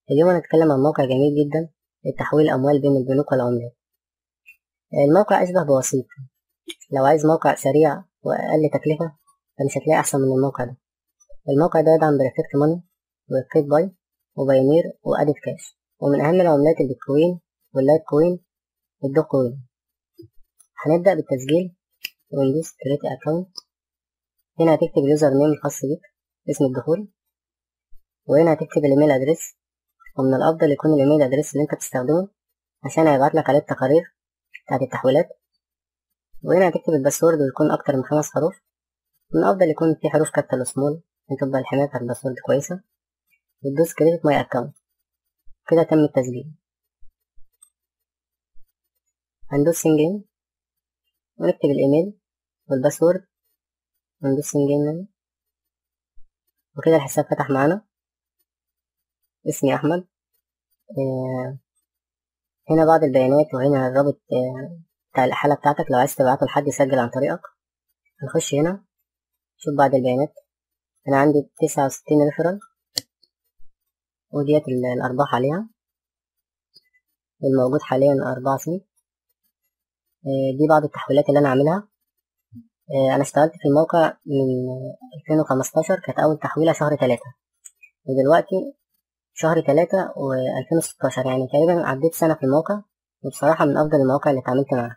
اليوم هنتكلم عن موقع جميل جدا لتحويل الأموال بين البنوك والعملات الموقع أشبه بوسيط لو عايز موقع سريع وأقل تكلفة فمش هتلاقي أحسن من الموقع ده الموقع ده يدعم بريفكت ماني وكيت باي وبايونير وأديت كاش ومن أهم العملات البيتكوين واللايت كوين والدوج كوين هنبدأ بالتسجيل وندوس كريت أكونت هنا هتكتب اليوزر نيم الخاص بيك اسم الدخول وهنا هتكتب الايميل ادريس ومن الافضل يكون الايميل ادريس اللي انت بتستخدمه عشان هيبعت لك عليه التقارير بتاعت التحويلات وهنا هتكتب الباسورد ويكون اكتر من خمس حروف من الافضل يكون في حروف كابيتال وسمول عشان تبقى الحماية بتاعت الباسورد كويسة وتدوس كريت ماي اكونت كده تم التسجيل هندوس سنجين ونكتب الايميل والباسورد وندوس سنجين وكده الحساب فتح معانا اسمي أحمد آه هنا بعض البيانات وهنا الرابط آه بتاع الحالة بتاعتك لو عايز تبعته لحد يسجل عن طريقك هنخش هنا شوف بعض البيانات أنا عندي تسعة وستين ريفرال وديت الأرباح عليها الموجود حاليا أربعة سنت آه دي بعض التحويلات اللي أنا عاملها أنا اشتغلت في الموقع من 2015 كانت أول تحويلة شهر تلاتة ودلوقتي شهر تلاتة وألفين وستاشر يعني تقريبا عديت سنة في الموقع وبصراحة من أفضل المواقع اللي اتعاملت معاها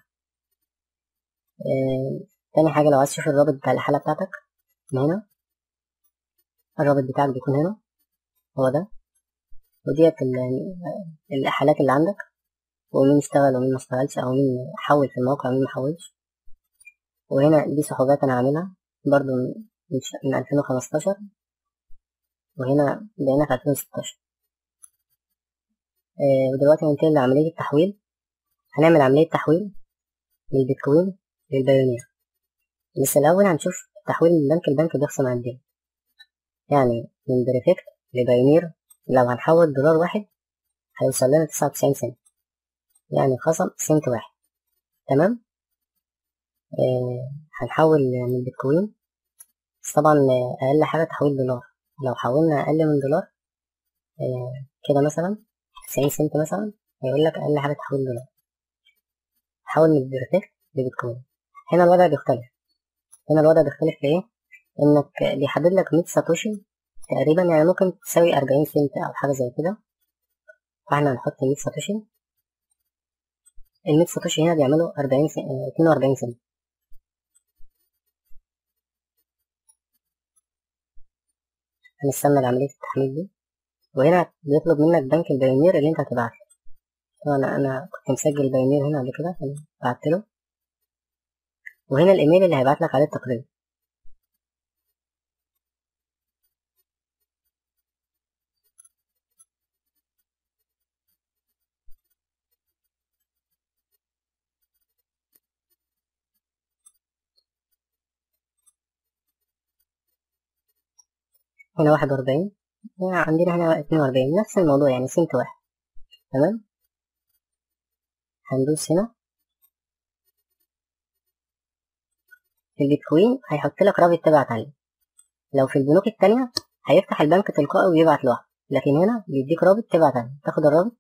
آه تاني حاجة لو عايز تشوف الرابط بتاع الحالة بتاعتك من هنا الرابط بتاعك بيكون هنا هو ده وديت الحالات اللي عندك ومين اشتغل ومين مشتغلش أو مين حول في الموقع ومين محولش وهنا دي سحوبات أنا عاملها برضو من ألفين وخمستاشر وهنا بقينا في ألفين وستاشر آه ودلوقتي هننتقل لعملية التحويل هنعمل عملية تحويل للبيتكوين للبايونير بس الأول هنشوف تحويل من بنك لبنك بيخصم قد ايه يعني من بريفكت لبايونير لو هنحول دولار واحد هيوصل لنا تسعة وتسعين سنت يعني خصم سنت واحد تمام آه هنحول من البيتكوين بس طبعا أقل حاجة تحويل دولار لو حولنا أقل من دولار آه كده مثلا تسعين سنت مثلا هيقول لك أقل حاجة تحويل دولار حول من البريفكت لبيتكوين هنا الوضع بيختلف هنا الوضع بيختلف في ايه انك بيحدد لك مية ساتوشي تقريبا يعني ممكن تساوي أربعين سنت أو حاجة زي كده فاحنا هنحط مية ساتوشي المية ساتوشي هنا بيعملوا أربعين سنت اتنين وأربعين سنت هنستنى عملية التحميل دي وهنا بيطلب منك بنك البايونير اللي انت هتبعته طبعا انا كنت مسجل البايونير هنا قبل كده بعت له وهنا الايميل اللي هيبعت لك عليه التقرير هنا واحد وأربعين عندنا هنا اتنين وأربعين نفس الموضوع يعني سنت واحد تمام هندوس هنا في البيتكوين هيحط لك رابط تبعت عليه لو في البنوك التانية هيفتح البنك تلقائي ويبعت لوحده لكن هنا بيديك رابط تبعت عليه تاخد الرابط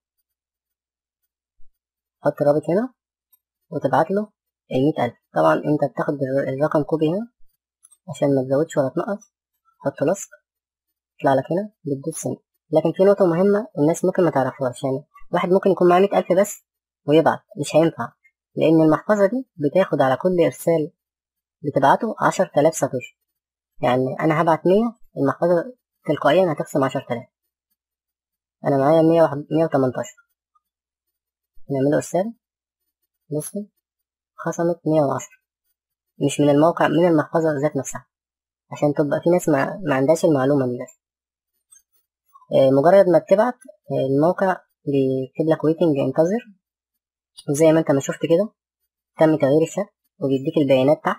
تحط الرابط هنا وتبعت له المية ألف طبعا انت بتاخد الرقم كوبي هنا عشان ما تزودش ولا تنقص حط لصق يطلع لك هنا بتدوس سنت لكن في نقطة مهمة الناس ممكن ما تعرفهاش يعني واحد ممكن يكون معاه مية ألف بس ويبعت مش هينفع لأن المحفظة دي بتاخد على كل إرسال بتبعته عشر تلاف ساتوشي يعني أنا هبعت مية المحفظة تلقائيا هتخصم عشر تلاف أنا معايا مية واحد مية وتمنتاشر نعمله إرسال بصوا خصمت مية وعشرة مش من الموقع من المحفظة ذات نفسها عشان تبقى في ناس ما, ما عندهاش المعلومة دي بس مجرد ما بتبعت الموقع بيكتب لك ويتنج انتظر وزي ما انت ما شفت كده تم تغيير الشكل وبيديك البيانات تحت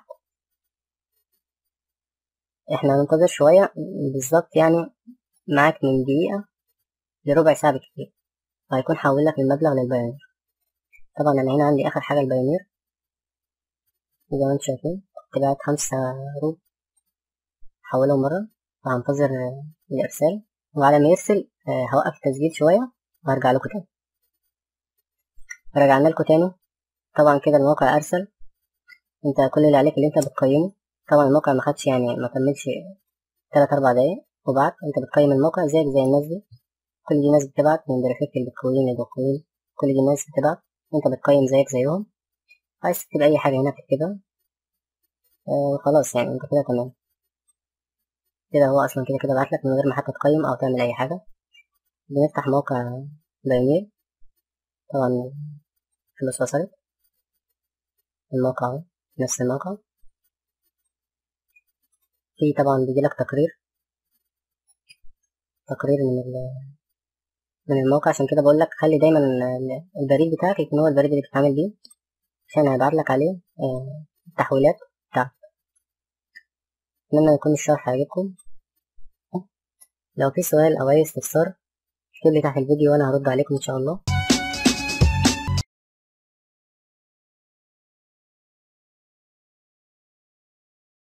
احنا هننتظر شوية بالظبط يعني معاك من دقيقة لربع ساعة بالكتير وهيكون حول لك المبلغ للبيانير طبعا انا هنا عندي اخر حاجة البيانير زي ما انتم شايفين كنت بعت خمسة روب حوله مرة وهنتظر الإرسال وعلى ما يرسل آه هوقف التسجيل شوية وهرجع لكم تاني رجعنا لكم تاني طبعا كده الموقع أرسل انت كل اللي عليك اللي انت بتقيمه طبعا الموقع ما خدش يعني ما كملش تلات أربع دقايق وبعد انت بتقيم الموقع زيك زي الناس دي كل دي ناس بتبعت من بريفكت البتكوين البتكوين كل دي ناس بتبعت انت بتقيم زيك زيهم عايز تكتب أي حاجة هنا تكتبها آه وخلاص يعني انت كده تمام كده هو أصلا كده كده بعتلك من غير ما حتى تقيم أو تعمل أي حاجة بنفتح موقع بايونير طبعا فلوس وصلت الموقع اهو نفس الموقع في طبعا بيجيلك تقرير تقرير من من الموقع عشان كده بقول لك خلي دايما البريد بتاعك يكون هو البريد اللي بتتعامل بيه عشان هيبعت لك عليه التحويلات بتاعتك اتمنى يكون الشرح عجبكم لو في سؤال او اي استفسار اكتب لي تحت الفيديو وانا هرد عليكم ان شاء الله